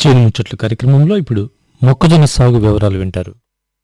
చేను ముచ్చట్లు కార్యక్రమంలో ఇప్పుడు మొక్కజొన్న సాగు వివరాలు వింటారు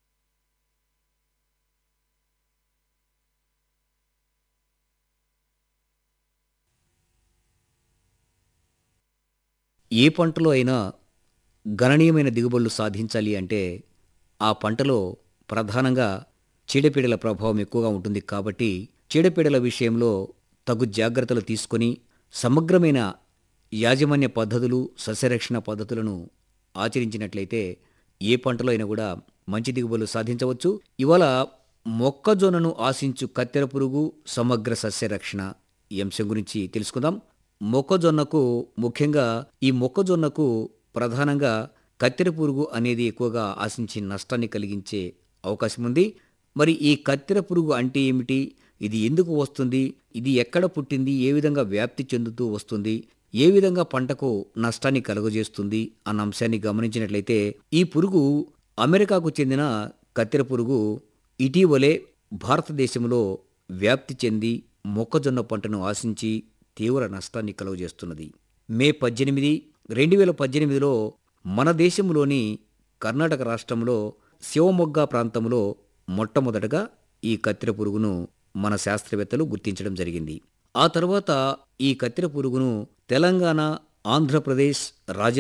ఏ పంటలో అయినా గణనీయమైన దిగుబడులు సాధించాలి అంటే ఆ పంటలో ప్రధానంగా చీడపీడల ప్రభావం ఎక్కువగా ఉంటుంది కాబట్టి చీడపీడల విషయంలో తగు జాగ్రత్తలు తీసుకొని సమగ్రమైన యాజమాన్య పద్ధతులు సస్యరక్షణ పద్ధతులను ఆచరించినట్లయితే ఏ పంటలో అయినా కూడా మంచి దిగుబడులు సాధించవచ్చు ఇవాళ మొక్కజొన్నను ఆశించు కత్తెర పురుగు సమగ్ర సస్యరక్షణ ఈ అంశం గురించి తెలుసుకుందాం మొక్కజొన్నకు ముఖ్యంగా ఈ మొక్కజొన్నకు ప్రధానంగా కత్తెర పురుగు అనేది ఎక్కువగా ఆశించి నష్టాన్ని కలిగించే అవకాశం ఉంది మరి ఈ కత్తెర పురుగు అంటే ఏమిటి ఇది ఎందుకు వస్తుంది ఇది ఎక్కడ పుట్టింది ఏ విధంగా వ్యాప్తి చెందుతూ వస్తుంది ఏ విధంగా పంటకు నష్టాన్ని కలుగజేస్తుంది అన్న అంశాన్ని గమనించినట్లయితే ఈ పురుగు అమెరికాకు చెందిన కత్తెర పురుగు ఇటీవలే భారతదేశంలో వ్యాప్తి చెంది మొక్కజొన్న పంటను ఆశించి తీవ్ర నష్టాన్ని కలుగజేస్తున్నది మే పద్దెనిమిది రెండు వేల పద్దెనిమిదిలో మన దేశంలోని కర్ణాటక రాష్ట్రంలో శివమొగ్గ ప్రాంతంలో మొట్టమొదటగా ఈ కత్తెర పురుగును మన శాస్త్రవేత్తలు గుర్తించడం జరిగింది ఆ తర్వాత ఈ కత్తెర పురుగును తెలంగాణ ఆంధ్రప్రదేశ్ రాజ